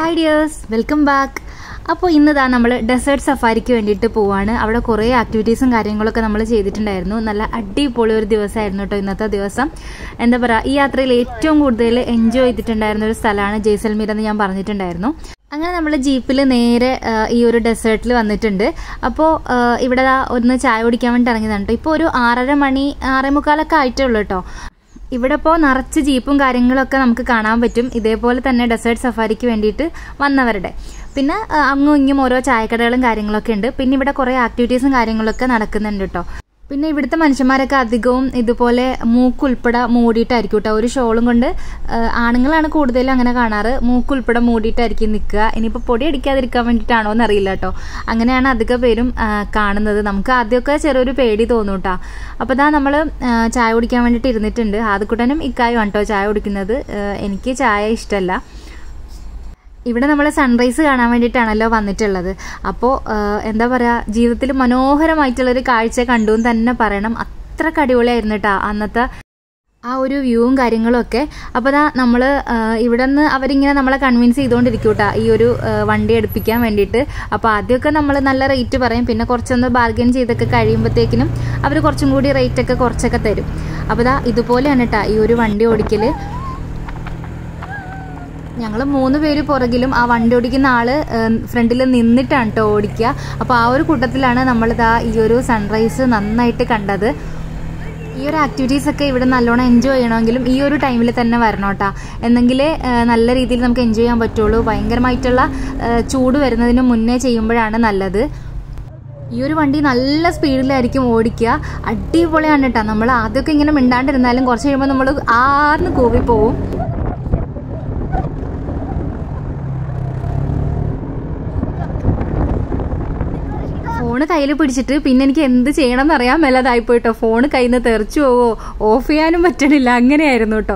Hi dears welcome back അപ്പോൾ ഇന്നതാ നമ്മൾ desert സഫാരിക്ക് വേണ്ടിയിട്ട് പോവാണ് അവിടെ കുറേ ആക്ടിവിറ്റീസും കാര്യങ്ങളൊക്കെ നമ്മൾ ചെയ്തിട്ടുണ്ടായിരുന്നു നല്ല അടിപൊളി ഒരു ദിവസമായിരുന്നു കേട്ടോ ഇന്നത്തെ ദിവസം എന്താ പറയുക ഈ യാത്രയിൽ ഏറ്റവും കൂടുതൽ എൻജോയ് ചെയ്തിട്ടുണ്ടായിരുന്ന ഒരു സ്ഥലമാണ് ജയ്സൽമീർ എന്ന് ഞാൻ പറഞ്ഞിട്ടുണ്ടായിരുന്നു അങ്ങനെ നമ്മൾ ജീപ്പിൽ നേരെ ആ, ഈ ഒരു ഡെസേർട്ടിൽ വന്നിട്ടുണ്ട് അപ്പോൾ ആ, ഇവിടെ ദാ ഒന്ന് ചായ കുടിക്കാൻ വേണ്ടി ഇറങ്ങിയതാണ് കേട്ടോ ഇപ്പോൾ ഒരു ആറര മണി ആറേ മുക്കാലൊക്കെ ആയിട്ടേ ഉള്ളൂ കേട്ടോ ഇവിടെ ഇപ്പോൾ നിറച്ച് ജീപ്പും കാര്യങ്ങളൊക്കെ നമുക്ക് കാണാൻ പറ്റും ഇതേപോലെ തന്നെ ഡെസേർട്ട് സഫാരിക്ക് വേണ്ടിയിട്ട് വന്നവരുടെ പിന്നെ ആ, അങ്ങും ഇങ്ങും ഓരോ ചായക്കടകളും കാര്യങ്ങളൊക്കെ ഉണ്ട് പിന്നെ ഇവിടെ കുറേ ആക്ടിവിറ്റീസും കാര്യങ്ങളൊക്കെ നടക്കുന്നുണ്ട് കേട്ടോ പിന്നെ ഇവിടുത്തെ മനുഷ്യന്മാരൊക്കെ അധികവും ഇതുപോലെ മൂക്കുൾപ്പെടെ മൂടിയിട്ടായിരിക്കും കേട്ടോ ഒരു ഷോളും കൊണ്ട് ആ, ആണുങ്ങളാണ് കൂടുതലും അങ്ങനെ കാണാറ് മൂക്കുൾപ്പെടെ മൂടിയിട്ടായിരിക്കും നിൽക്കുക ഇനിയിപ്പോൾ പൊടി അടിക്കാതിരിക്കാൻ വേണ്ടിയിട്ടാണോ എന്നറിയില്ല കേട്ടോ അങ്ങനെയാണ് അധിക പേരും ആ, കാണുന്നത് നമുക്ക് ആദ്യമൊക്കെ ചെറിയൊരു പേടി തോന്നും കേട്ടോ അപ്പോൾ ഇതാ നമ്മൾ ചായ കുടിക്കാൻ വേണ്ടിയിട്ട് ഇരുന്നിട്ടുണ്ട് ആദ്യക്കൂട്ടനും ഇക്കായും കേട്ടോ ചായ കുടിക്കുന്നത് ആ, എനിക്ക് ചായ ഇഷ്ടമല്ല ഇവിടെ നമ്മൾ സൺറൈസ് കാണാൻ വേണ്ടിയിട്ടാണല്ലോ വന്നിട്ടുള്ളത് അപ്പോൾ എന്താ പറയുക ജീവിതത്തിൽ മനോഹരമായിട്ടുള്ളൊരു കാഴ്ച കണ്ടു എന്ന് തന്നെ പറയണം അത്രക്ക് അടിപൊളിയായിരുന്നു കേട്ടോ അന്നത്തെ ആ ഒരു വ്യൂവും കാര്യങ്ങളും ഒക്കെ അപ്പോൾ ദാ നമ്മൾ ഇവിടെ നിന്ന് അവരിങ്ങനെ നമ്മളെ കൺവിൻസ് ചെയ്തുകൊണ്ടിരിക്കും കേട്ടോ ഈ ഒരു ആ, വണ്ടി എടുപ്പിക്കാൻ വേണ്ടിയിട്ട് അപ്പോൾ ആദ്യമൊക്കെ നമ്മൾ നല്ല റേറ്റ് പറയും പിന്നെ കുറച്ചൊന്ന് ബാർഗൈൻ ചെയ്തൊക്കെ കഴിയുമ്പോഴത്തേക്കിനും അവർ കുറച്ചും കൂടി റേറ്റ് ഒക്കെ കുറച്ചൊക്കെ തരും അപ്പോൾ ദാ ഇതുപോലെയാണ് കേട്ടോ ഈ ഒരു വണ്ടി ഓടിക്കൽ ഞങ്ങൾ മൂന്ന് പേര് പുറകിലും ആ വണ്ടി ഓടിക്കുന്ന ആള് ഫ്രണ്ടിൽ നിന്നിട്ടാണ് കേട്ടോ ഓടിക്കുക അപ്പോൾ ആ ഒരു കൂട്ടത്തിലാണ് നമ്മളിതാ ഈ ഒരു സൺറൈസ് നന്നായിട്ട് കണ്ടത് ഈ ഒരു ആക്ടിവിറ്റീസ് ഒക്കെ ഇവിടെ നല്ലോണം എൻജോയ് ചെയ്യണമെങ്കിലും ഈ ഒരു ടൈമിൽ തന്നെ വരണം കേട്ടോ എന്നെങ്കിലേ ആ, നല്ല രീതിയിൽ നമുക്ക് എൻജോയ് ചെയ്യാൻ പറ്റുള്ളൂ ഭയങ്കരമായിട്ടുള്ള ആ, ചൂട് വരുന്നതിന് മുന്നേ ചെയ്യുമ്പോഴാണ് നല്ലത് ഈ ഒരു വണ്ടി നല്ല സ്പീഡിലായിരിക്കും ഓടിക്കുക അടിപൊളിയാണ് കേട്ടോ നമ്മൾ ആദ്യമൊക്കെ ഇങ്ങനെ മിണ്ടാണ്ടിരുന്നാലും കുറച്ച് കഴിയുമ്പോൾ നമ്മൾ ആർന്ന് കൂവി പോവും ഫോണ് കയ്യിൽ പിടിച്ചിട്ട് പിന്നെ എനിക്ക് എന്ത് ചെയ്യണം എന്നറിയാൻ മേലതായി പോയിട്ടോ ഫോണ് കയ്യിൽ നിന്ന് തെറിച്ചു പോവോ ഓഫ് ചെയ്യാനും പറ്റണില്ല അങ്ങനെയായിരുന്നു കേട്ടോ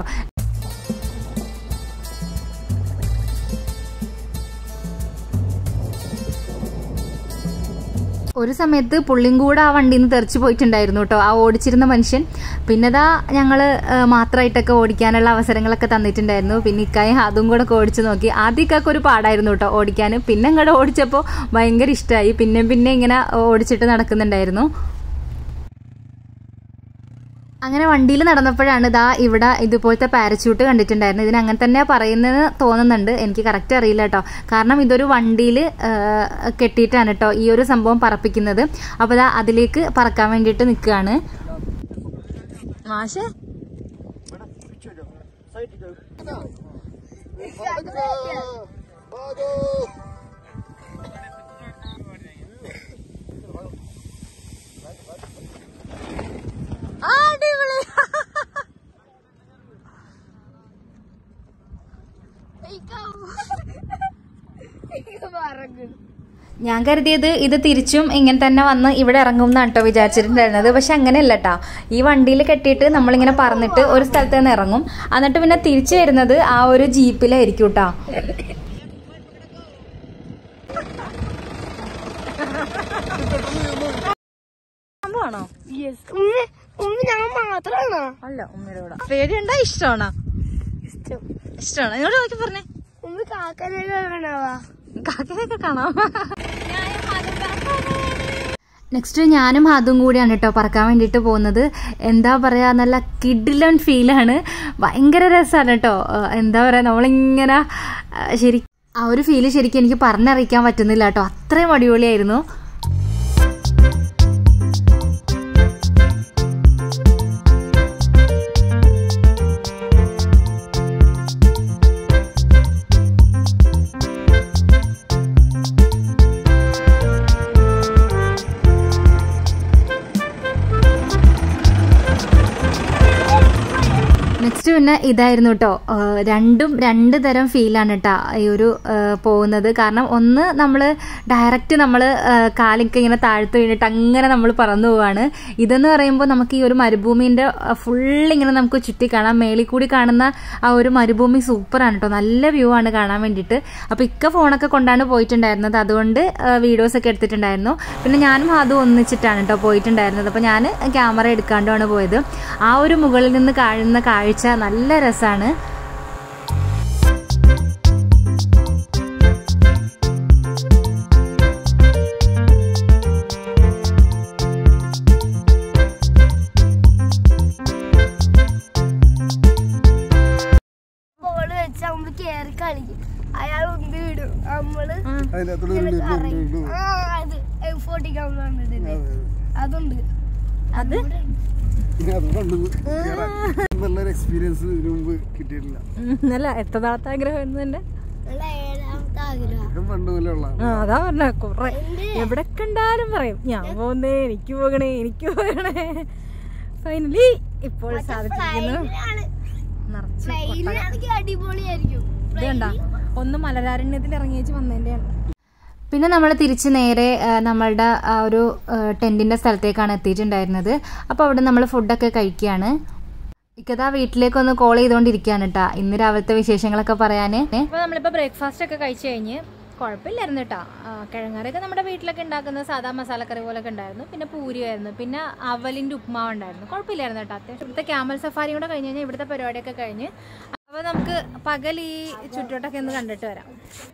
ഒരു സമയത്ത് പുള്ളിയും കൂടെ ആ വണ്ടിയിൽ നിന്ന് തെറിച്ചു പോയിട്ടുണ്ടായിരുന്നു കേട്ടോ ആ ഓടിച്ചിരുന്ന മനുഷ്യൻ പിന്നെതാ ഞങ്ങൾ മാത്രമായിട്ടൊക്കെ ഓടിക്കാനുള്ള അവസരങ്ങളൊക്കെ തന്നിട്ടുണ്ടായിരുന്നു പിന്നെ ഇക്കായും അതും കൂടെ ഒക്കെ ഓടിച്ചു നോക്കി ആദ്യം ഇക്കാക്ക് ഒരു പാടായിരുന്നു കേട്ടോ ഓടിക്കാൻ പിന്നെ ഇങ്ങോട്ട് ഓടിച്ചപ്പോൾ ഭയങ്കര ഇഷ്ടമായി പിന്നെ പിന്നെ ഇങ്ങനെ ഓടിച്ചിട്ട് നടക്കുന്നുണ്ടായിരുന്നു അങ്ങനെ വണ്ടിയിൽ നടന്നപ്പോഴാണ് ഇതാ ഇവിടെ ഇതുപോലത്തെ പാരച്യൂട്ട് കണ്ടിട്ടുണ്ടായിരുന്നത് ഇതിന് അങ്ങനെ തന്നെ പറയുന്നത് തോന്നുന്നുണ്ട് എനിക്ക് കറക്റ്റ് അറിയില്ല കേട്ടോ കാരണം ഇതൊരു വണ്ടിയിൽ കെട്ടിയിട്ടാണ് കേട്ടോ ഈ ഒരു സംഭവം പറപ്പിക്കുന്നത് അപ്പോൾ ഇതാ അതിലേക്ക് പറക്കാൻ വേണ്ടിയിട്ട് നിൽക്കുകയാണ് മാഷേ അടിപൊളി ഞാൻ കരുതിയത് ഇത് തിരിച്ചും ഇങ്ങനെ തന്നെ വന്ന് ഇവിടെ ഇറങ്ങും എന്നാണ് കേട്ടോ വിചാരിച്ചിട്ടുണ്ടായിരുന്നത് പക്ഷെ അങ്ങനെയല്ല കേട്ടോ ഈ വണ്ടിയിൽ കെട്ടിയിട്ട് നമ്മളിങ്ങനെ പറന്നിട്ട് ഒരു സ്ഥലത്ത് നിന്ന് ഇറങ്ങും എന്നിട്ട് പിന്നെ തിരിച്ചു വരുന്നത് ആ ഒരു ജീപ്പിലായിരിക്കും കേട്ടോ സംഭവമാണോ ഉമ്മ ഉമ്മ ഞാൻ മാത്രാണോ അല്ല ഉമ്മയുടെ കൂടെ പേടിയുണ്ടോ ഇഷ്ടമാണോ ഇഷ്ടം ഇഷ്ടമാണോ എന്നോട് നോക്കി പറഞ്ഞേ ഉമ്മ കാക്കനൊക്കെ വേണവാ കാക്കയൊക്കെ കാണാം നെക്സ്റ്റ് ഞാനും അതും കൂടിയാണ് കേട്ടോ പറക്കാൻ വേണ്ടിയിട്ട് പോകുന്നത് എന്താ പറയുക നല്ല കിഡിലൺ ഫീലാണ് ഭയങ്കര രസമാണ് കേട്ടോ ഏഹ് എന്താ പറയുക നമ്മളിങ്ങനെ ഏഹ് ശരി ആ ഒരു ഫീല് ശരിക്കും എനിക്ക് പറഞ്ഞറിയിക്കാൻ പറ്റുന്നില്ല കേട്ടോ അത്രയും അടിപൊളിയായിരുന്നു നെക്സ്റ്റ് പിന്നെ ഇതായിരുന്നു കേട്ടോ രണ്ടും രണ്ട് തരം ഫീലാണ് കേട്ടോ ഈ ഒരു ആ, പോകുന്നത് കാരണം ഒന്ന് നമ്മൾ ഡയറക്റ്റ് നമ്മൾ കാലിക്ക് ഇങ്ങനെ താഴ്ത്ത് വീണിട്ട് അങ്ങനെ നമ്മൾ പറന്നു പോവാണ് ഇതെന്ന് പറയുമ്പോൾ നമുക്ക് ഈ ഒരു മരുഭൂമിൻ്റെ ഫുൾ ഇങ്ങനെ നമുക്ക് ചുറ്റി കാണാം മേളിൽ കൂടി കാണുന്ന ആ ഒരു മരുഭൂമി സൂപ്പറാണ് കേട്ടോ നല്ല വ്യൂ ആണ് കാണാൻ വേണ്ടിയിട്ട് അപ്പോൾ ഇക്ക ഫോണൊക്കെ കൊണ്ടാണ് പോയിട്ടുണ്ടായിരുന്നത് അതുകൊണ്ട് വീഡിയോസ് ഒക്കെ എടുത്തിട്ടുണ്ടായിരുന്നു പിന്നെ ഞാനും അതും ഒന്നിച്ചിട്ടാണ് കേട്ടോ പോയിട്ടുണ്ടായിരുന്നത് അപ്പോൾ ഞാൻ ക്യാമറ എടുക്കാണ്ടാണ് പോയത് ആ ഒരു മുകളിൽ നിന്ന് കാണുന്ന കാഴ്ച നല്ല രസമാണ് അതിന്റെ അകത്തോട്ട് ഒരു ഉണ്ട്, ഉണ്ട്, ഉണ്ട്, ഉണ്ട്. ആ അത് ഫോർട്ടി കൗണ്ടിട്ടുണ്ട് അതുണ്ട് അത് ഇനി അത് കണ്ടു കേറാം. നല്ലൊരു എക്സ്പീരിയൻസ് ഇതിനു മുമ്പ് കിട്ടിയിട്ടില്ല അല്ല എത്ര നാളത്തെ ആഗ്രഹം എന്ന് തന്നെ നല്ല ഏഴാമത്തെ ആഗ്രഹം ഇതൊക്കെ പണ്ട് പോലെ ഉള്ള ആ അതാ പറഞ്ഞ കൊറേ എവിടെ കണ്ടാലും പറയും ഞാൻ പോകുന്നേ എനിക്ക് പോകണേ എനിക്ക് പോകണേ ഫൈനലി ഇപ്പോൾ സാധിച്ചിരിക്കുന്നു ഫ്ലൈറ്റിലാണ് നിറച്ച് ഫ്ലൈറ്റിലാണെങ്കിൽ അടിപൊളിയായിരിക്കും ഇത് കണ്ട ഒന്ന് മലരാരണ്യത്തിൽ ഇറങ്ങിയേച്ച് വന്നതിന്റെയാണ് പിന്നെ നമ്മൾ തിരിച്ച് നേരെ ആ, നമ്മളുടെ ആ ഒരു ടെന്റിന്റെ സ്ഥലത്തേക്കാണ് എത്തിയിട്ടുണ്ടായിരുന്നത് അപ്പോൾ അവിടെ നമ്മൾ ഫുഡൊക്കെ കഴിക്കുകയാണ് ഇക്കതാ വീട്ടിലേക്ക് ഒന്ന് കോൾ ചെയ്തുകൊണ്ടിരിക്കുകയാണ് കേട്ടാ ഇന്ന് രാവിലത്തെ വിശേഷങ്ങളൊക്കെ പറയാന് അപ്പോൾ നമ്മളിപ്പോൾ ബ്രേക്ക്ഫാസ്റ്റ് ഒക്കെ കഴിച്ചു കഴിഞ്ഞ് കുഴപ്പമില്ലായിരുന്നു കേട്ടോ കിഴങ്ങറിയൊക്കെ നമ്മുടെ വീട്ടിലൊക്കെ ഉണ്ടാക്കുന്ന സാധാ മസാലക്കറി പോലൊക്കെ ഉണ്ടായിരുന്നു പിന്നെ പൂരിയായിരുന്നു പിന്നെ അവലിൻ്റെ ഉപ്മാവ് ഉണ്ടായിരുന്നു കുഴപ്പമില്ലായിരുന്നു കേട്ടോ അത്യാവശ്യം ഇവിടുത്തെ ക്യാമൽ സഫാരി കൂടെ കഴിഞ്ഞ് കഴിഞ്ഞാൽ ഇവിടുത്തെ പരിപാടിയൊക്കെ കഴിഞ്ഞ് അപ്പോൾ നമുക്ക് പകൽ ഈ ചുറ്റോട്ടൊക്കെ ഒന്ന് കണ്ടിട്ട് വരാം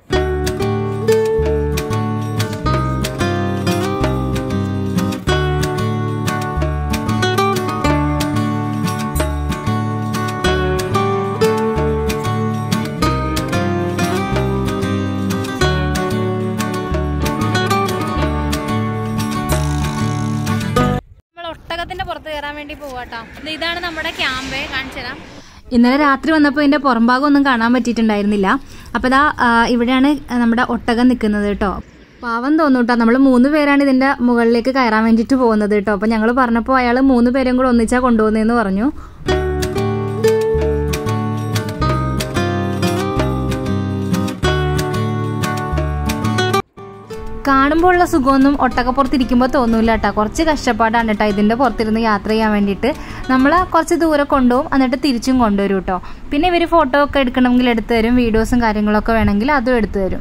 നമ്മൾ ഒട്ടകത്തിന്റെ പുറത്ത് കയറാൻ വേണ്ടി പോവാട്ടോ ഇത് ഇതാണ് നമ്മുടെ ക്യാമ്പ് കാണിച്ചു തരാം ഇന്നലെ രാത്രി വന്നപ്പോൾ ഇതിന്റെ പുറംഭാഗം ഒന്നും കാണാൻ പറ്റിയിട്ടുണ്ടായിരുന്നില്ല അപ്പോൾ ഇതാ ആ, ഇവിടെയാണ് നമ്മുടെ ഒട്ടകം നിൽക്കുന്നത് കേട്ടോ പാവം തോന്നും കേട്ടോ നമ്മൾ മൂന്ന് പേരാണ് ഇതിന്റെ മുകളിലേക്ക് കയറാൻ വേണ്ടിയിട്ട് പോകുന്നത് കേട്ടോ അപ്പോൾ ഞങ്ങൾ പറഞ്ഞപ്പോൾ അയാൾ മൂന്ന് പേരും കൂടെ ഒന്നിച്ചാ കൊണ്ടുപോകുന്നതെന്ന് പറഞ്ഞു കാണുമ്പോൾ ഉള്ള സുഖമൊന്നും ഒട്ടകപ്പുറത്തിരിക്കുമ്പോൾ തോന്നൂല കേട്ടോ കുറച്ച് കഷ്ടപ്പാടാണ് കേട്ടോ ഇതിന്റെ പുറത്തിരുന്ന് യാത്ര ചെയ്യാൻ വേണ്ടിയിട്ട് നമ്മൾ കുറച്ച് ദൂരെ കൊണ്ടുപോകും എന്നിട്ട് തിരിച്ചും കൊണ്ടുവരും കേട്ടോ പിന്നെ ഇവർ ഫോട്ടോ ഒക്കെ എടുക്കണമെങ്കിൽ എടുത്തു തരും വീഡിയോസും കാര്യങ്ങളൊക്കെ വേണമെങ്കിൽ അതും എടുത്തു തരും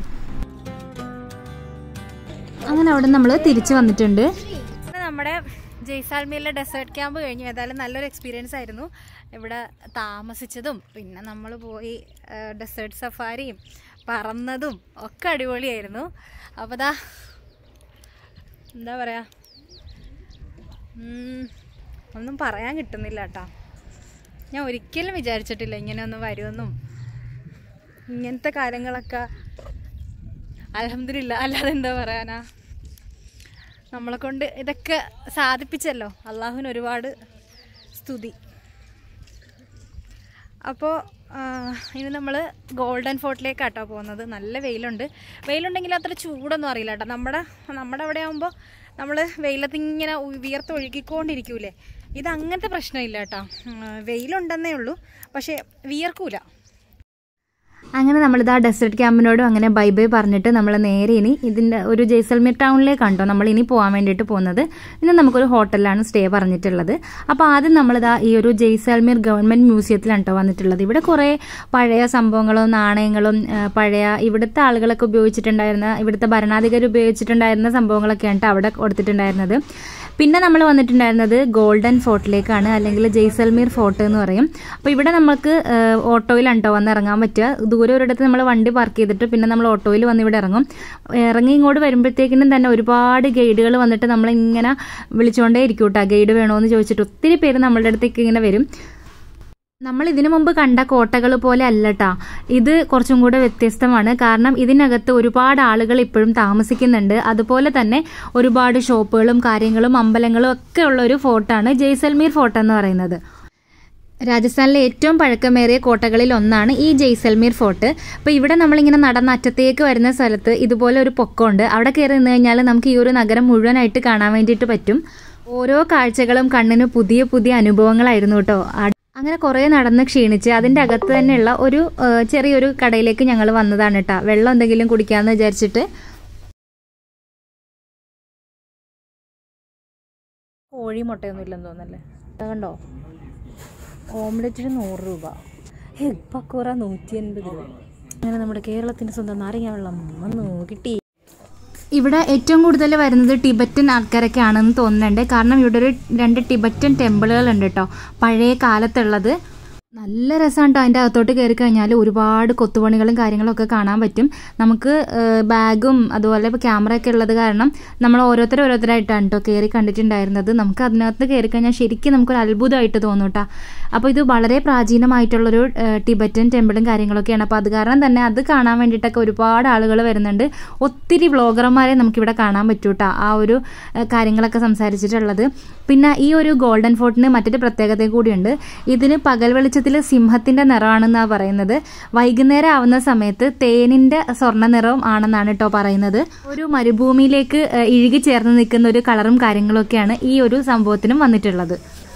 അങ്ങനെ അവിടെ നമ്മൾ തിരിച്ചു വന്നിട്ടുണ്ട് നമ്മുടെ ജയ്സാൽമീറിലെ ഡെസേർട്ട് ക്യാമ്പ് കഴിഞ്ഞു ഏതായാലും നല്ലൊരു എക്സ്പീരിയൻസ് ആയിരുന്നു ഇവിടെ താമസിച്ചതും പിന്നെ നമ്മൾ പോയി ഡെസേർട്ട് സഫാരിയും പറന്നതും ഒക്കെ അടിപൊളിയായിരുന്നു അപ്പോൾ ദാ എന്താ പറയുക ഉം, ഒന്നും പറയാൻ കിട്ടുന്നില്ല കേട്ടോ ഞാൻ ഒരിക്കലും വിചാരിച്ചിട്ടില്ല ഇങ്ങനെ ഒന്ന് വരുമെന്നും ഇങ്ങനത്തെ കാര്യങ്ങളൊക്കെ അലഹമില്ല അല്ലാതെ എന്താ പറയാനാ നമ്മളെ കൊണ്ട് ഇതൊക്കെ സാധിപ്പിച്ചല്ലോ അള്ളാഹുവിന് ഒരുപാട് സ്തുതി അപ്പോൾ ഇനി നമ്മൾ ഗോൾഡൻ ഫോർട്ടിലേക്കാട്ടോ പോകുന്നത് നല്ല വെയിലുണ്ട് വെയിലുണ്ടെങ്കിൽ അത്ര ചൂടൊന്നും അറിയില്ല കേട്ടോ നമ്മുടെ നമ്മുടെ അവിടെ ആകുമ്പോൾ നമ്മൾ വെയിലത്ത് ഇങ്ങനെ ഉ- വിയർത്തൊഴുകിക്കൊണ്ടിരിക്കൂലേ ഇത് അങ്ങനത്തെ പ്രശ്നമില്ല കേട്ടോ ഉം, വെയിലുണ്ടെന്നേ ഉള്ളൂ പക്ഷേ വിയർക്കൂല അങ്ങനെ നമ്മളിത് ആ ഡെസേർട്ട് ക്യാമ്പിനോടും അങ്ങനെ ബൈ ബൈ പറഞ്ഞിട്ട് നമ്മൾ നേരെ ഇനി ഇതിൻ്റെ ഒരു ജയ്സൽമീർ ടൗണിലേക്കാണ്ടോ നമ്മൾ ഇനി പോകാൻ വേണ്ടിയിട്ട് പോകുന്നത് ഇന്ന് നമുക്കൊരു ഹോട്ടലിലാണ് സ്റ്റേ പറഞ്ഞിട്ടുള്ളത് അപ്പോൾ ആദ്യം നമ്മളിതാ ഈ ഒരു ജയ്സൽമീർ ഗവൺമെൻറ് മ്യൂസിയത്തിലാണ് കേട്ടോ വന്നിട്ടുള്ളത് ഇവിടെ കുറേ പഴയ സംഭവങ്ങളും നാണയങ്ങളും ആ, പഴയ ഇവിടുത്തെ ആളുകളൊക്കെ ഉപയോഗിച്ചിട്ടുണ്ടായിരുന്ന ഇവിടുത്തെ ഭരണാധികാരി ഉപയോഗിച്ചിട്ടുണ്ടായിരുന്ന സംഭവങ്ങളൊക്കെയാണ് ട്ടോ അവിടെ കൊടുത്തിട്ടുണ്ടായിരുന്നത് പിന്നെ നമ്മൾ വന്നിട്ടുണ്ടായിരുന്നത് ഗോൾഡൻ ഫോർട്ടിലേക്കാണ് അല്ലെങ്കിൽ ജയ്സൽമീർ ഫോർട്ട് എന്ന് പറയും അപ്പോൾ ഇവിടെ നമുക്ക് ഏഹ്, ഓട്ടോയിലാണ് കേട്ടോ വന്ന് ഇറങ്ങാൻ പറ്റുക ദൂരെ ഒരിടത്ത് നമ്മൾ വണ്ടി പാർക്ക് ചെയ്തിട്ട് പിന്നെ നമ്മൾ ഓട്ടോയിൽ വന്ന് ഇവിടെ ഇറങ്ങും ഇറങ്ങി ഇങ്ങോട്ട് വരുമ്പോഴത്തേക്കിനും തന്നെ ഒരുപാട് ഗൈഡുകൾ വന്നിട്ട് നമ്മളിങ്ങനെ വിളിച്ചുകൊണ്ടേ ഇരിക്കും കേട്ടോ ഗൈഡ് വേണോന്ന് ചോദിച്ചിട്ട് ഒത്തിരി പേര് നമ്മളുടെ അടുത്തേക്ക് ഇങ്ങനെ വരും നമ്മൾ ഇതിനു മുമ്പ് കണ്ട കോട്ടകൾ പോലെ അല്ലട്ടാ ഇത് കുറച്ചും കൂടെ വ്യത്യസ്തമാണ് കാരണം ഇതിനകത്ത് ഒരുപാട് ആളുകൾ ഇപ്പോഴും താമസിക്കുന്നുണ്ട് അതുപോലെ തന്നെ ഒരുപാട് ഷോപ്പുകളും കാര്യങ്ങളും അമ്പലങ്ങളും ഒക്കെ ഉള്ള ഒരു ഫോർട്ടാണ് ജയ്സൽമീർ ഫോർട്ട് എന്ന് പറയുന്നത് രാജസ്ഥാനിലെ ഏറ്റവും പഴക്കമേറിയ കോട്ടകളിൽ ഒന്നാണ് ഈ ജയ്സൽമീർ ഫോർട്ട് അപ്പോൾ ഇവിടെ നമ്മളിങ്ങനെ നടന്ന് അറ്റത്തേക്ക് വരുന്ന സ്ഥലത്ത് ഇതുപോലെ ഒരു പൊക്കമുണ്ട് അവിടെ കയറി നിന്ന് കഴിഞ്ഞാൽ നമുക്ക് ഈ ഒരു നഗരം മുഴുവനായിട്ട് കാണാൻ വേണ്ടിയിട്ട് പറ്റും ഓരോ കാഴ്ചകളും കണ്ണിന് പുതിയ പുതിയ അനുഭവങ്ങളായിരുന്നു കേട്ടോ ആ- അങ്ങനെ കുറേ നടന്ന് ക്ഷീണിച്ച് അതിൻ്റെ അകത്ത് തന്നെയുള്ള ഒരു ആ, ചെറിയൊരു കടയിലേക്ക് ഞങ്ങൾ വന്നതാണ് കേട്ടോ വെള്ളം എന്തെങ്കിലും കുടിക്കാമെന്ന് വിചാരിച്ചിട്ട് കോഴി മുട്ടയൊന്നും ഇല്ലെന്ന് തോന്നല്ലേ കണ്ടോ ഓംലെറ്റിന് നൂറ് രൂപ പക്കൂറ നൂറ്റി അൻപത് രൂപ അങ്ങനെ നമ്മുടെ കേരളത്തിൻ്റെ സ്വന്തം നാരങ്ങ വെള്ളം വന്നു കിട്ടി ഇവിടെ ഏറ്റവും കൂടുതൽ വരുന്നത് ടിബറ്റൻ ആൾക്കാരൊക്കെ ആണെന്ന് തോന്നുന്നുണ്ട് കാരണം ഇവിടെ ഒരു രണ്ട് ടിബറ്റൻ ടെമ്പിളുകൾ ഉണ്ട് കേട്ടോ പഴയ കാലത്തുള്ളത് നല്ല രസമാണ് കേട്ടോ അതിൻ്റെ അകത്തോട്ട് കയറി കഴിഞ്ഞാൽ ഒരുപാട് കൊത്തുപണികളും കാര്യങ്ങളൊക്കെ കാണാൻ പറ്റും നമുക്ക് ഏഹ്, ബാഗും അതുപോലെ ഇപ്പോൾ ക്യാമറയൊക്കെ ഉള്ളത് കാരണം നമ്മൾ ഓരോരുത്തർ ഓരോരുത്തരായിട്ടാണ് കേട്ടോ കയറി കണ്ടിട്ടുണ്ടായിരുന്നത് നമുക്ക് അതിനകത്ത് കയറി കഴിഞ്ഞാൽ ശരിക്കും നമുക്കൊരു അത്ഭുതമായിട്ട് തോന്നും കേട്ടോ അപ്പോൾ ഇത് വളരെ പ്രാചീനമായിട്ടുള്ളൊരു ഏഹ്, ടിബറ്റൻ ടെമ്പിളും കാര്യങ്ങളൊക്കെയാണ് അപ്പോൾ അത് കാരണം തന്നെ അത് കാണാൻ വേണ്ടിയിട്ടൊക്കെ ഒരുപാട് ആളുകൾ വരുന്നുണ്ട് ഒത്തിരി വ്ളോഗർമാരെ നമുക്കിവിടെ കാണാൻ പറ്റൂ കേട്ടോ ആ ഒരു ഏഹ്, കാര്യങ്ങളൊക്കെ സംസാരിച്ചിട്ടുള്ളത് പിന്നെ ഈ ഒരു ഗോൾഡൻ ഫോർട്ടിന് മറ്റൊരു പ്രത്യേകത കൂടിയുണ്ട് ഇതിന് പകൽ വെളിച്ചത്തിൽ സിംഹത്തിന്റെ നിറമാണെന്നാണ് പറയുന്നത് വൈകുന്നേരം ആവുന്ന സമയത്ത് തേനിന്റെ സ്വർണ്ണ നിറവും ആണെന്നാണ് കേട്ടോ പറയുന്നത് ഒരു മരുഭൂമിയിലേക്ക് ഏഹ്, ഇഴുകി ചേർന്ന് നിൽക്കുന്ന ഒരു കളറും കാര്യങ്ങളൊക്കെയാണ് ഈ ഒരു സംഭവത്തിനും വന്നിട്ടുള്ളത്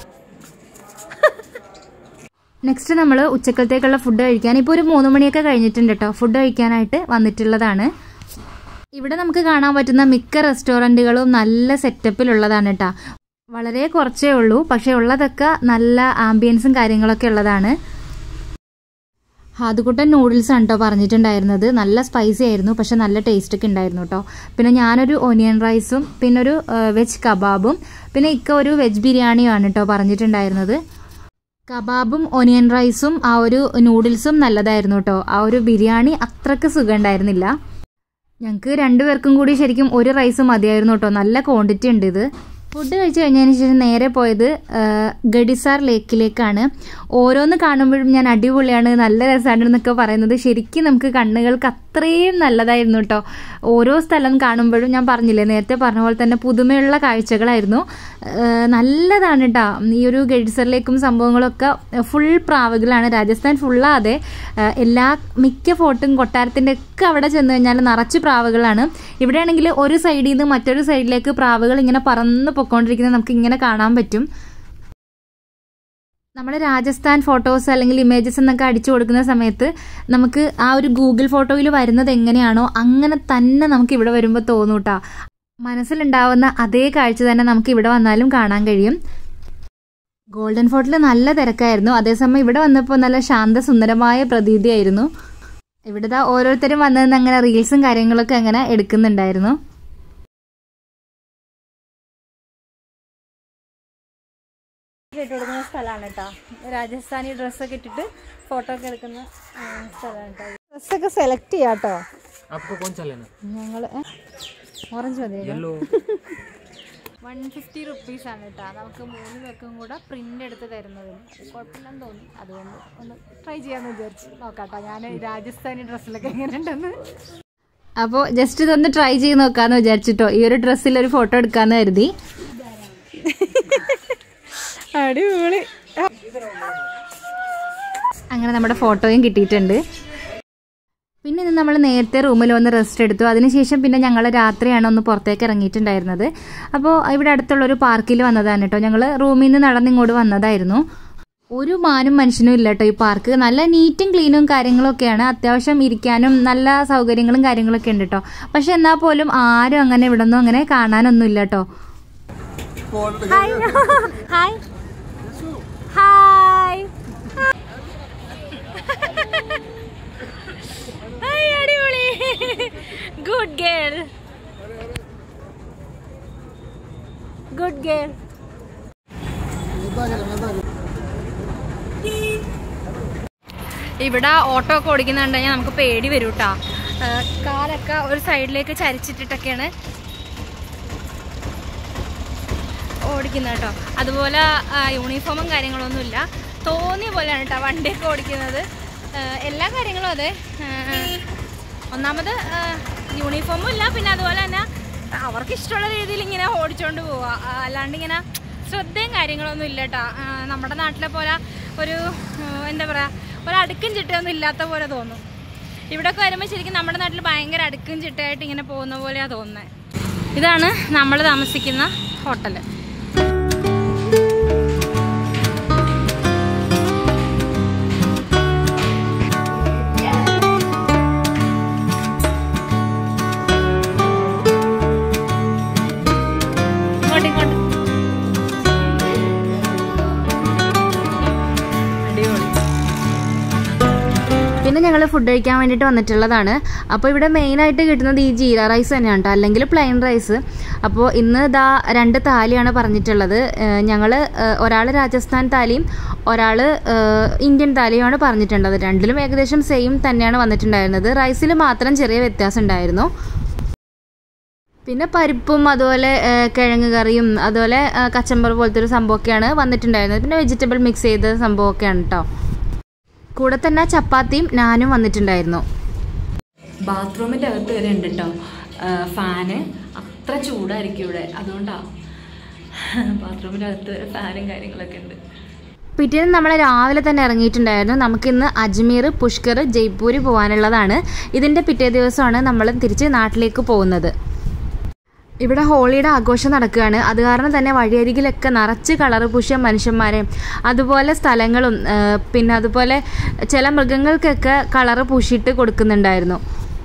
നെക്സ്റ്റ് നമ്മൾ ഉച്ചക്കലത്തേക്കുള്ള ഫുഡ് കഴിക്കാൻ ഇപ്പോൾ ഒരു മൂന്ന് മണിയൊക്കെ കഴിഞ്ഞിട്ടുണ്ട് കേട്ടോ ഫുഡ് കഴിക്കാനായിട്ട് വന്നിട്ടുള്ളതാണ് ഇവിടെ നമുക്ക് കാണാൻ പറ്റുന്ന മിക്ക റെസ്റ്റോറൻറ്റുകളും നല്ല സെറ്റപ്പിലുള്ളതാണ് കേട്ടോ വളരെ കുറച്ചേ ഉള്ളൂ പക്ഷേ ഉള്ളതൊക്കെ നല്ല ആംബിയൻസും കാര്യങ്ങളൊക്കെ ഉള്ളതാണ് ഹാദുക്കുട്ടൻ നൂഡിൽസ് ആണ് കേട്ടോ പറഞ്ഞിട്ടുണ്ടായിരുന്നത് നല്ല സ്പൈസി ആയിരുന്നു പക്ഷെ നല്ല ടേസ്റ്റ് ഒക്കെ ഉണ്ടായിരുന്നു കേട്ടോ പിന്നെ ഞാനൊരു ഒനിയൻ റൈസും പിന്നെ ഒരു വെജ് കബാബും പിന്നെ ഇക്ക ഒരു വെജ് ബിരിയാണിയുമാണ് കേട്ടോ പറഞ്ഞിട്ടുണ്ടായിരുന്നത് കബാബും ഒനിയൻ റൈസും ആ ഒരു നൂഡിൽസും നല്ലതായിരുന്നു കേട്ടോ ആ ഒരു ബിരിയാണി അത്രക്ക് സുഖം ഉണ്ടായിരുന്നില്ല ഞങ്ങൾക്ക് രണ്ടുപേർക്കും കൂടി ശരിക്കും ഒരു റൈസ് മതിയായിരുന്നു കേട്ടോ നല്ല ക്വാണ്ടിറ്റി ഉണ്ട് ഇത് ഫുഡ് കഴിച്ച് കഴിഞ്ഞതിന് ശേഷം നേരെ പോയത് ആ, ഗഡിസാർ ലേക്കിലേക്കാണ് ഓരോന്ന് കാണുമ്പോഴും ഞാൻ അടിപൊളിയാണ് നല്ല രസമാണ് എന്നൊക്കെ പറയുന്നത് ശരിക്കും നമുക്ക് കണ്ണുകൾക്ക് അത്രയും നല്ലതായിരുന്നു കേട്ടോ ഓരോ സ്ഥലം കാണുമ്പോഴും ഞാൻ പറഞ്ഞില്ലേ നേരത്തെ പറഞ്ഞ പോലെ തന്നെ പുതുമയുള്ള കാഴ്ചകളായിരുന്നു ആ, നല്ലതാണ് കേട്ടോ ഈ ഒരു ഗഡിസറിലേക്കും സംഭവങ്ങളൊക്കെ ഫുൾ പ്രാവുകളാണ് രാജസ്ഥാൻ ഫുള്ളാതെ ആ, എല്ലാ മിക്ക ഫോർട്ടും കൊട്ടാരത്തിൻ്റെ ഒക്കെ അവിടെ ചെന്ന് കഴിഞ്ഞാൽ നിറച്ച് പ്രാവുകളാണ് ഇവിടെയാണെങ്കിൽ ഒരു സൈഡിൽ നിന്ന് മറ്റൊരു സൈഡിലേക്ക് പ്രാവുകൾ ഇങ്ങനെ പറന്ന് പൊക്കോണ്ടിരിക്കുന്നത് നമുക്ക് ഇങ്ങനെ കാണാൻ പറ്റും നമ്മൾ രാജസ്ഥാൻ ഫോട്ടോസ് അല്ലെങ്കിൽ ഇമേജസ് എന്നൊക്കെ അടിച്ചു കൊടുക്കുന്ന സമയത്ത് നമുക്ക് ആ ഒരു ഗൂഗിൾ ഫോട്ടോയിൽ വരുന്നത് എങ്ങനെയാണോ അങ്ങനെ തന്നെ നമുക്ക് ഇവിടെ വരുമ്പോൾ തോന്നും കേട്ടോ മനസ്സിലുണ്ടാവുന്ന അതേ കാഴ്ച തന്നെ നമുക്ക് ഇവിടെ വന്നാലും കാണാൻ കഴിയും ഗോൾഡൻ ഫോർട്ടിൽ നല്ല തിരക്കായിരുന്നു അതേസമയം ഇവിടെ വന്നപ്പോൾ നല്ല ശാന്തസുന്ദരമായ പ്രതീതിയായിരുന്നു ഇവിടുത്തെ ഓരോരുത്തരും വന്നതെന്ന് അങ്ങനെ റീൽസും കാര്യങ്ങളൊക്കെ അങ്ങനെ എടുക്കുന്നുണ്ടായിരുന്നു ഇട്ട് കൊടുക്കുന്ന സ്ഥലമാണ് കേട്ടോ രാജസ്ഥാനി ഡ്രസ്സൊക്കെ ഇട്ടിട്ട് ഫോട്ടോ ഒക്കെ എടുക്കുന്ന സ്ഥലമാണ് കേട്ടോ ഡ്രസ്സൊക്കെ സെലക്ട് ചെയ്യാം കേട്ടോ आपको कौन सा लेना ഞങ്ങൾ ഓറഞ്ച് മതി येलो വൺ ഫിഫ്റ്റി റുപ്പീസ് ആണ് കേട്ടോ നമുക്ക് മൂന്ന് പേർക്കും കൂടെ പ്രിന്റ് എടുത്ത് തരുന്നതിന് അത് കുഴപ്പമില്ലെന്ന് തോന്നി അതുകൊണ്ട് ഒന്ന് ട്രൈ ചെയ്യാമെന്ന് വിചാരിച്ചു നോക്കാട്ടോ ഞാൻ രാജസ്ഥാനി ഡ്രസ്സിലൊക്കെ എങ്ങനെ ഉണ്ടെന്ന് അപ്പോൾ ജസ്റ്റ് ഇതൊന്ന് ട്രൈ ചെയ്ത് നോക്കാന്ന് വിചാരിച്ചിട്ടോ ഈ ഒരു ഡ്രസ്സിൽ ഒരു ഫോട്ടോ എടുക്കാന്ന് കരുതി അടിപൊളി അങ്ങനെ നമ്മുടെ ഫോട്ടോയും കിട്ടിയിട്ടുണ്ട് പിന്നെ ഇന്ന് നമ്മൾ നേരത്തെ റൂമിൽ വന്ന് റെസ്റ്റ് എടുത്തു അതിനുശേഷം പിന്നെ ഞങ്ങൾ രാത്രിയാണ് ഒന്ന് പുറത്തേക്ക് ഇറങ്ങിയിട്ടുണ്ടായിരുന്നത് അപ്പോൾ ഇവിടെ അടുത്തുള്ള ഒരു പാർക്കിൽ വന്നതാണ് കേട്ടോ ഞങ്ങൾ റൂമിൽ നിന്ന് നടന്നിങ്ങോട്ട് വന്നതായിരുന്നു ഒരു മാനും മനുഷ്യനും ഇല്ല കേട്ടോ ഈ പാർക്ക് നല്ല നീറ്റും ക്ലീനും കാര്യങ്ങളൊക്കെയാണ് അത്യാവശ്യം ഇരിക്കാനും നല്ല സൗകര്യങ്ങളും കാര്യങ്ങളൊക്കെ ഉണ്ട് കേട്ടോ പക്ഷെ എന്നാൽ പോലും ആരും അങ്ങനെ ഇവിടെ ഒന്നും അങ്ങനെ കാണാനൊന്നും ഇല്ല കേട്ടോ ഹായ് ഹായ് ഹായ് ഹായ് അടിപൊളി ഗുഡ് ഗേൾ ഗുഡ് ഗേൾ ഇവിടെ ഓട്ടോ ഒക്കെ ഓടിക്കുന്നുണ്ടെങ്കിൽ നമുക്ക് പേടി വരും കേട്ടോ കാലൊക്കെ ഒരു സൈഡിലേക്ക് ചരിച്ചിട്ടിട്ടൊക്കെയാണ് ഓടിക്കുന്നത് കേട്ടോ അതുപോലെ ആ, യൂണിഫോമും കാര്യങ്ങളൊന്നും ഇല്ല തോന്നിയ പോലെയാണ് കേട്ടോ വണ്ടിയൊക്കെ ഓടിക്കുന്നത് ആ, എല്ലാ കാര്യങ്ങളും അതെ ആ, ഒന്നാമത് ആ, യൂണിഫോമും ഇല്ല പിന്നെ അതുപോലെ തന്നെ അവർക്ക് ഇഷ്ടമുള്ള രീതിയിൽ ഇങ്ങനെ ഓടിച്ചോണ്ട് പോവുക ആ, അല്ലാണ്ട് ഇങ്ങനെ ശ്രദ്ധയും കാര്യങ്ങളൊന്നും ഇല്ല കേട്ടോ ആ, നമ്മുടെ നാട്ടിലെ പോലെ ഒരു ആ, എന്താ പറയുക ഒരു അടുക്കും ചിട്ടയൊന്നും ഇല്ലാത്ത പോലെ തോന്നും ഇവിടെയൊക്കെ വരുമ്പോൾ ശരിക്കും നമ്മുടെ നാട്ടിൽ ഭയങ്കര അടുക്കും ചിട്ടയായിട്ട് ഇങ്ങനെ പോകുന്ന പോലെയാണ് തോന്നുന്നത് ഇതാണ് നമ്മൾ താമസിക്കുന്ന ഹോട്ടൽ ഇങ്ങോട്ട് ഇങ്ങോട്ട് പിന്നെ ഞങ്ങൾ ഫുഡ് കഴിക്കാൻ വേണ്ടിയിട്ട് വന്നിട്ടുള്ളതാണ് അപ്പോൾ ഇവിടെ മെയിനായിട്ട് കിട്ടുന്നത് ഈ ജീര റൈസ് തന്നെയാണ് കേട്ടോ അല്ലെങ്കിൽ പ്ലെയിൻ റൈസ് അപ്പോൾ ഇന്ന് ഇതാ രണ്ട് താലിയാണ് പറഞ്ഞിട്ടുള്ളത് ഞങ്ങൾ ഒരാൾ രാജസ്ഥാൻ താലിയും ഒരാൾ ഇന്ത്യൻ താലിയുമാണ് പറഞ്ഞിട്ടുള്ളത് രണ്ടിലും ഏകദേശം സെയിം തന്നെയാണ് വന്നിട്ടുണ്ടായിരുന്നത് റൈസിൽ മാത്രം ചെറിയ വ്യത്യാസം ഉണ്ടായിരുന്നു പിന്നെ പരിപ്പും അതുപോലെ ആ, കിഴങ്ങ് കറിയും അതുപോലെ ആ, കച്ചമ്പർ പോലത്തെ ഒരു സംഭവമൊക്കെയാണ് വന്നിട്ടുണ്ടായിരുന്നത് പിന്നെ വെജിറ്റബിൾ മിക്സ് ചെയ്ത സംഭവമൊക്കെയാണ് കേട്ടോ കൂടെ തന്നെ ചപ്പാത്തിയും നാനും വന്നിട്ടുണ്ടായിരുന്നു ബാത്റൂമിൻ്റെ അകത്ത് വരെ ഉണ്ട് കേട്ടോ ഫാന് അത്ര ചൂടായിരിക്കും ഇവിടെ അതുകൊണ്ടാണ് ബാത്റൂമിൻ്റെ അകത്ത് വരെ ഫാനും കാര്യങ്ങളൊക്കെ ഉണ്ട് പിറ്റേന്ന് നമ്മൾ രാവിലെ തന്നെ ഇറങ്ങിയിട്ടുണ്ടായിരുന്നു നമുക്കിന്ന് അജ്മീർ പുഷ്കർ ജയ്പൂർ പോകാനുള്ളതാണ് ഇതിൻ്റെ പിറ്റേ ദിവസമാണ് നമ്മൾ തിരിച്ച് നാട്ടിലേക്ക് പോകുന്നത് ഇവിടെ ഹോളിയുടെ ആഘോഷം നടക്കുകയാണ് അത് കാരണം തന്നെ വഴിയരികിലൊക്കെ നിറച്ച് കളറ് പൂശിയ മനുഷ്യന്മാരെ അതുപോലെ സ്ഥലങ്ങളും ആ, പിന്നെ അതുപോലെ ചില മൃഗങ്ങൾക്കൊക്കെ കളറ് പൂശിയിട്ട് കൊടുക്കുന്നുണ്ടായിരുന്നു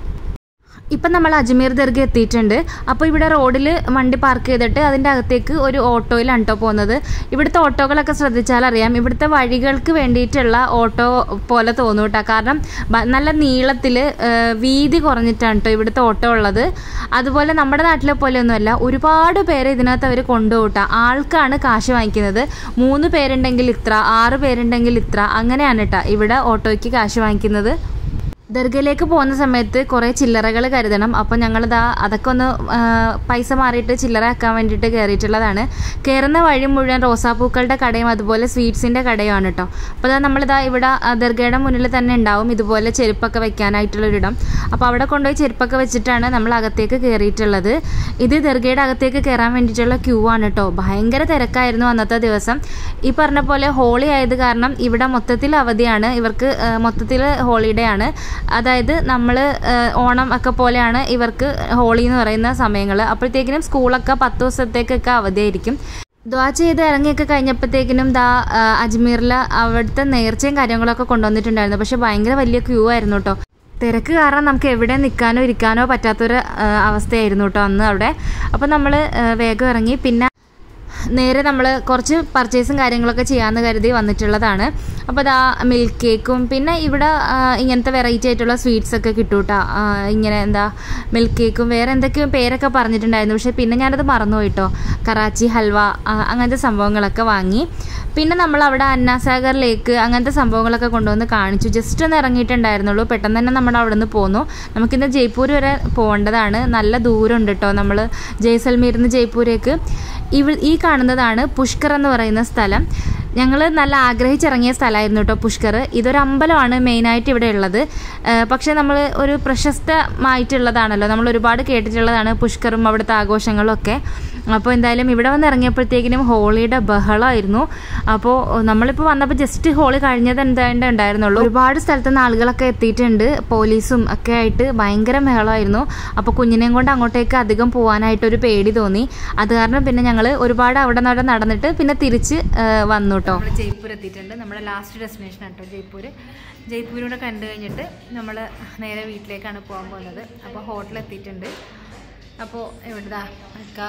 ഇപ്പം നമ്മൾ അജ്മീർ ദർഗ എത്തിയിട്ടുണ്ട് അപ്പോൾ ഇവിടെ റോഡിൽ വണ്ടി പാർക്ക് ചെയ്തിട്ട് അതിൻ്റെ അകത്തേക്ക് ഒരു ഓട്ടോയിലാണ് കേട്ടോ പോകുന്നത് ഇവിടുത്തെ ഓട്ടോകളൊക്കെ ശ്രദ്ധിച്ചാൽ അറിയാം ഇവിടുത്തെ വഴികൾക്ക് വേണ്ടിയിട്ടുള്ള ഓട്ടോ പോലെ തോന്നും കേട്ടോ കാരണം ബ- നല്ല നീളത്തിൽ വീതി കുറഞ്ഞിട്ടാണ് കേട്ടോ ഇവിടുത്തെ ഓട്ടോ ഉള്ളത് അതുപോലെ നമ്മുടെ നാട്ടിലെ പോലെയൊന്നുമല്ല ഒരുപാട് പേരെ ഇതിനകത്ത് അവർ കൊണ്ടുപോകട്ടോ ആൾക്കാണ് കാശ് വാങ്ങിക്കുന്നത് മൂന്ന് പേരുണ്ടെങ്കിൽ ഇത്ര ആറ് പേരുണ്ടെങ്കിൽ ഇത്ര അങ്ങനെയാണ് കേട്ടോ ഇവിടെ ഓട്ടോയ്ക്ക് കാശ് വാങ്ങിക്കുന്നത് ദർഗയിലേക്ക് പോകുന്ന സമയത്ത് കുറേ ചില്ലറകൾ കരുതണം അപ്പോൾ ഞങ്ങളിതാ അതൊക്കെ ഒന്ന് ആ, പൈസ മാറിയിട്ട് ചില്ലറ ആക്കാൻ വേണ്ടിയിട്ട് കയറിയിട്ടുള്ളതാണ് കയറുന്ന വഴി മുഴുവൻ റോസാപ്പൂക്കളുടെ കടയും അതുപോലെ സ്വീറ്റ്സിൻ്റെ കടയുമാണ് കേട്ടോ അപ്പോൾ ഇതാ നമ്മളിതാ ഇവിടെ ആ, ദർഗയുടെ മുന്നിൽ തന്നെ ഉണ്ടാവും ഇതുപോലെ ചെരുപ്പൊക്കെ വെക്കാനായിട്ടുള്ളൊരിടം അപ്പോൾ അവിടെ കൊണ്ടുപോയി ചെരുപ്പൊക്കെ വെച്ചിട്ടാണ് നമ്മൾ അകത്തേക്ക് കയറിയിട്ടുള്ളത് ഇത് ദർഗയുടെ അകത്തേക്ക് കയറാൻ വേണ്ടിയിട്ടുള്ള ക്യൂ ആണ് കേട്ടോ ഭയങ്കര തിരക്കായിരുന്നു അന്നത്തെ ദിവസം ഈ പറഞ്ഞ പോലെ ഹോളി ആയത് കാരണം ഇവിടെ മൊത്തത്തിൽ അവധിയാണ് ഇവർക്ക് മൊത്തത്തിൽ ഹോളിഡേ ആണ് അതായത് നമ്മൾ ഓണം ഒക്കെ പോലെയാണ് ഇവർക്ക് ഹോളി എന്ന് പറയുന്ന സമയങ്ങൾ അപ്പോഴത്തേക്കിനും സ്കൂളൊക്കെ പത്ത് ദിവസത്തേക്കൊക്കെ അവധിയായിരിക്കും ദ്വാ ചെയ്ത് ഇറങ്ങിയൊക്കെ കഴിഞ്ഞപ്പോഴത്തേക്കിനും ദാ ആ, അജ്മീറിൽ അവിടുത്തെ നേർച്ചയും കാര്യങ്ങളൊക്കെ കൊണ്ടുവന്നിട്ടുണ്ടായിരുന്നു പക്ഷെ ഭയങ്കര വലിയ ക്യൂ ആയിരുന്നു കേട്ടോ തിരക്ക് കാരണം നമുക്ക് എവിടെ നിൽക്കാനോ ഇരിക്കാനോ പറ്റാത്തൊരു ആ, അവസ്ഥയായിരുന്നു കേട്ടോ അന്ന് അവിടെ അപ്പോൾ നമ്മൾ വേഗം ഇറങ്ങി പിന്നെ നേരെ നമ്മൾ കുറച്ച് പർച്ചേസും കാര്യങ്ങളൊക്കെ ചെയ്യാമെന്ന് കരുതി വന്നിട്ടുള്ളതാണ് അപ്പോൾ അതാ മിൽക്ക് കേക്കും പിന്നെ ഇവിടെ ആ, ഇങ്ങനത്തെ വെറൈറ്റി ആയിട്ടുള്ള സ്വീറ്റ്സ് ഒക്കെ കിട്ടും കേട്ടോ ഇങ്ങനെ എന്താ മിൽക്ക് കേക്കും വേറെ എന്തൊക്കെയോ പേരൊക്കെ പറഞ്ഞിട്ടുണ്ടായിരുന്നു പക്ഷേ പിന്നെ ഞാനത് മറന്നുപോയി കേട്ടോ കറാച്ചി ഹൽവ ആ, അങ്ങനത്തെ സംഭവങ്ങളൊക്കെ വാങ്ങി പിന്നെ നമ്മൾ അവിടെ അന്നാസാഗർ ലേക്ക് അങ്ങനത്തെ സംഭവങ്ങളൊക്കെ കൊണ്ടുവന്ന് കാണിച്ചു ജസ്റ്റ് ഒന്ന് ഇറങ്ങിയിട്ടുണ്ടായിരുന്നുള്ളൂ പെട്ടെന്ന് തന്നെ നമ്മൾ അവിടെ നിന്ന് പോന്നു നമുക്കിന്ന് ജയ്പൂർ വരെ പോകേണ്ടതാണ് നല്ല ദൂരമുണ്ട് കേട്ടോ നമ്മൾ ജയ്സൽമീരിൽ നിന്ന് ജയ്പൂരേക്ക് ഇവ ഈ കാണുന്നതാണ് പുഷ്കർ എന്ന് പറയുന്ന സ്ഥലം ഞങ്ങൾ നല്ല ആഗ്രഹിച്ചിറങ്ങിയ സ്ഥലമായിരുന്നു കേട്ടോ പുഷ്കർ ഇതൊരു അമ്പലമാണ് മെയിനായിട്ട് ഇവിടെ ഉള്ളത് ഏഹ് പക്ഷേ നമ്മൾ ഒരു പ്രശസ്തമായിട്ടുള്ളതാണല്ലോ നമ്മൾ ഒരുപാട് കേട്ടിട്ടുള്ളതാണ് പുഷ്കറും അവിടുത്തെ ആഘോഷങ്ങളും ഒക്കെ അപ്പോൾ എന്തായാലും ഇവിടെ വന്ന് ഇറങ്ങിയപ്പോഴത്തേക്കിനും ഹോളിയുടെ ബഹളമായിരുന്നു അപ്പോൾ നമ്മളിപ്പോൾ വന്നപ്പോൾ ജസ്റ്റ് ഹോളി കഴിഞ്ഞത് എന്താണ്ട് ഉണ്ടായിരുന്നുള്ളൂ ഒരുപാട് സ്ഥലത്തു നിന്ന് ആളുകളൊക്കെ എത്തിയിട്ടുണ്ട് പോലീസും ഒക്കെ ആയിട്ട് ഭയങ്കര ബഹളമായിരുന്നു അപ്പോൾ കുഞ്ഞിനെയും കൊണ്ട് അങ്ങോട്ടേക്ക് അധികം പോകാനായിട്ട് ഒരു പേടി തോന്നി അത് കാരണം പിന്നെ ഞങ്ങൾ ഒരുപാട് അവിടെ നിന്ന് നടന്നിട്ട് പിന്നെ തിരിച്ച് ആ, വന്നു കേട്ടോ നമ്മൾ ജയ്പൂർ എത്തിയിട്ടുണ്ട് നമ്മുടെ ലാസ്റ്റ് ഡെസ്റ്റിനേഷൻ കേട്ടോ ജയ്പൂർ ജയ്പൂരൂടെ കണ്ടു കഴിഞ്ഞിട്ട് നമ്മൾ നേരെ വീട്ടിലേക്കാണ് പോകാൻ പോകുന്നത് അപ്പോൾ ഹോട്ടൽ എത്തിയിട്ടുണ്ട് അപ്പോൾ ഇവിടുത്തെ ഒക്കെ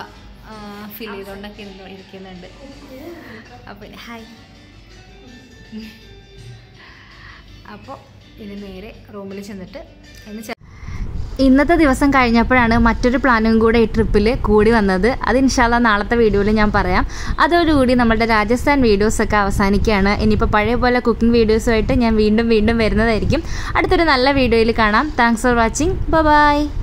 ഫിൽ ചെയ്തുകൊണ്ടൊക്കെ ഇരുന്ന് ഇരിക്കുന്നുണ്ട് അപ്പോൾ ഹായ് അപ്പോൾ ഇനി നേരെ റൂമിൽ ചെന്നിട്ട് ഇന്ന് ചെ- ഇന്നത്തെ ദിവസം കഴിഞ്ഞപ്പോഴാണ് മറ്റൊരു പ്ലാനും കൂടെ ഈ ട്രിപ്പിൽ കൂടി വന്നത് അത് ഇൻഷാല്ല നാളത്തെ വീഡിയോയിൽ ഞാൻ പറയാം അതോടുകൂടി നമ്മുടെ രാജസ്ഥാൻ വീഡിയോസൊക്കെ അവസാനിക്കുകയാണ് ഇനിയിപ്പോൾ പഴയ പോലെ കുക്കിംഗ് വീഡിയോസുമായിട്ട് ഞാൻ വീണ്ടും വീണ്ടും വരുന്നതായിരിക്കും അടുത്തൊരു നല്ല വീഡിയോയിൽ കാണാം താങ്ക്സ് ഫോർ വാച്ചിങ് ബൈ